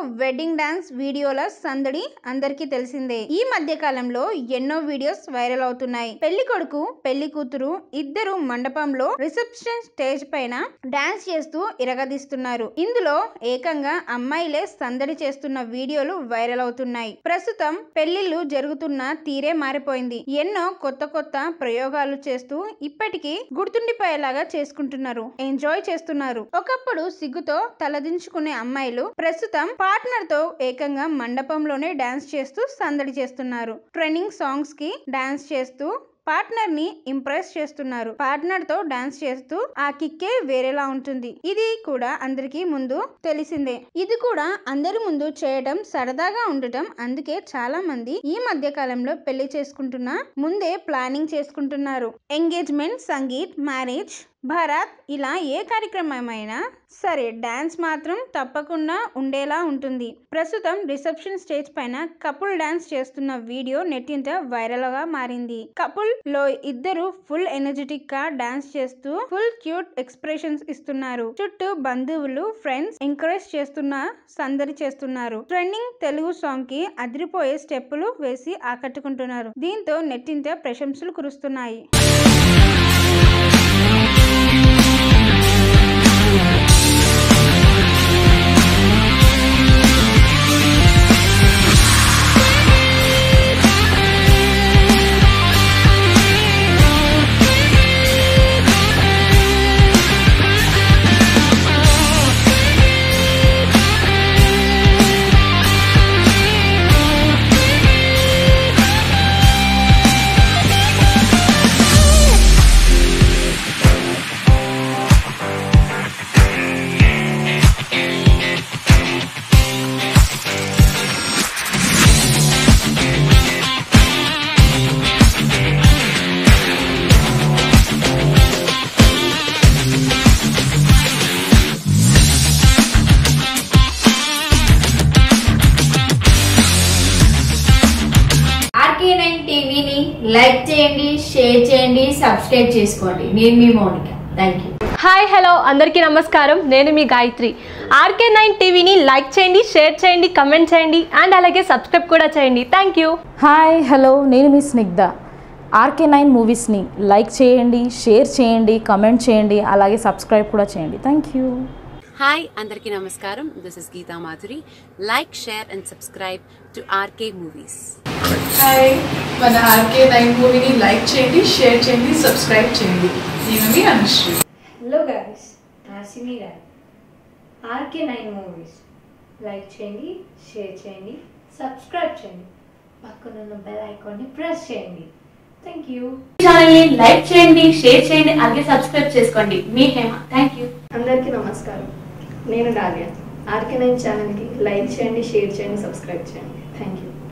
wedding dance వీడియోల సందడి అందరికీ తెలిసిందే ఈ మధ్య కాలంలో ఎన్నో వీడియోస్ వైరల్ అవుతున్నాయి పెళ్లి కొడుకు పెళ్లి కూతురు ఇద్దరు మండపంలో రిసెప్షన్ స్టేజ్ పైన డాన్స్ చేస్తూ ఇరగదీస్తున్నారు ఇందులో ఏకంగా అమ్మాయిలే సందడి చేస్తున్న వీడియోలు వైరల్ అవుతున్నాయి ప్రస్తుతం పెళ్లిళ్లు జరుగుతున్న తీరే మారిపోయింది ఎన్నో కొత్త కొత్త ప్రయోగాలు చేస్తూ ఇప్పటికీ గుర్తుండిపోయేలాగా చేసుకుంటున్నారు ఎంజాయ్ చేస్తున్నారు ఒకప్పుడు సిగ్గుతో తలదించుకునే అమ్మాయిలు ప్రస్తుతం పార్ట్నర్ తో ఏకంగా మండపంలోనే డాన్స్ చేస్తూ సందడి చేస్తున్నారు ట్రెండింగ్ సాంగ్స్ కి డాన్స్ చేస్తూ పార్ట్నర్ ని ఇంప్రెస్ చేస్తున్నారు పార్ట్నర్ తో డాన్స్ చేస్తూ ఆ కిక్కే వేరేలా ఉంటుంది ఇది కూడా అందరికీ ముందు తెలిసిందే ఇది కూడా అందరి ముందు చేయడం సరదాగా ఉండటం అందుకే చాలా మంది ఈ మధ్య కాలంలో పెళ్లి చేసుకుంటున్న ముందే ప్లానింగ్ చేసుకుంటున్నారు ఎంగేజ్మెంట్ సంగీత్ మ్యారేజ్ భరత్ ఇలా ఏ కార్యక్రమమైనా సరే డాన్స్ మాత్రం తప్పకుండా ఉండేలా ఉంటుంది ప్రస్తుతం రిసెప్షన్ స్టేజ్ పైన కపుల్ డాన్స్ చేస్తున్న వీడియో నెట్టింట వైరల్ గా మారింది కపుల్ లో ఇద్దరు ఫుల్ ఎనర్జెటిక్ గా డాన్స్ చేస్తూ ఫుల్ క్యూట్ ఎక్స్ప్రెషన్స్ ఇస్తున్నారు చుట్టూ బంధువులు ఫ్రెండ్స్ ఎంకరేజ్ చేస్తున్న సందడి చేస్తున్నారు ట్రెండింగ్ తెలుగు సాంగ్ కి అదిరిపోయే స్టెప్పులు వేసి ఆకట్టుకుంటున్నారు దీంతో నెట్టింట ప్రశంసలు కురుస్తున్నాయి ఆర్కే నైన్ టీవీని లైక్ చేయండి షేర్ చేయండి సబ్స్క్రైబ్ చేసుకోండి నేను మీ Mounika thank you hi hello అందరికీ నమస్కారం నేను మీ గాయత్రి ఆర్కే నైన్ టీవీని లైక్ చేయండి షేర్ చేయండి కమెంట్ చేయండి అండ్ అలాగే సబ్స్క్రైబ్ కూడా చేయండి థ్యాంక్ యూ హాయ్ హలో నేను మీ స్నిగ్ధ ఆర్కే నైన్ మూవీస్ని లైక్ చేయండి షేర్ చేయండి కమెంట్ చేయండి అలాగే సబ్స్క్రైబ్ కూడా చేయండి థ్యాంక్ యూ హాయ్ అందరికీ నమస్కారం this is Geetha Madhuri like share and subscribe to RK movies hi మన ఆర్కే నైన్ మూవీని లైక్ చేయండి షేర్ చేయండి సబ్స్క్రైబ్ చేయండి నేను మీ అనుశ్రీ హలో గాయస్ నా సినీ గారు ఆర్కే నైన్ మూవీస్ లైక్ చేయండి షేర్ చేయండి సబ్స్క్రైబ్ చేయండి పక్కనున్న బెల్ ఐకాన్ని ప్రెస్ చేయండి థ్యాంక్ యూ ఛానల్ని లైక్ చేయండి షేర్ చేయండి అలాగే సబ్స్క్రైబ్ చేసుకోండి మీ హేమ థ్యాంక్ యూ అందరికీ నమస్కారం నేను డాలియా ఆర్కే నైన్ ఛానల్కి లైక్ చేయండి షేర్ చేయండి సబ్స్క్రైబ్ చేయండి థ్యాంక్ యూ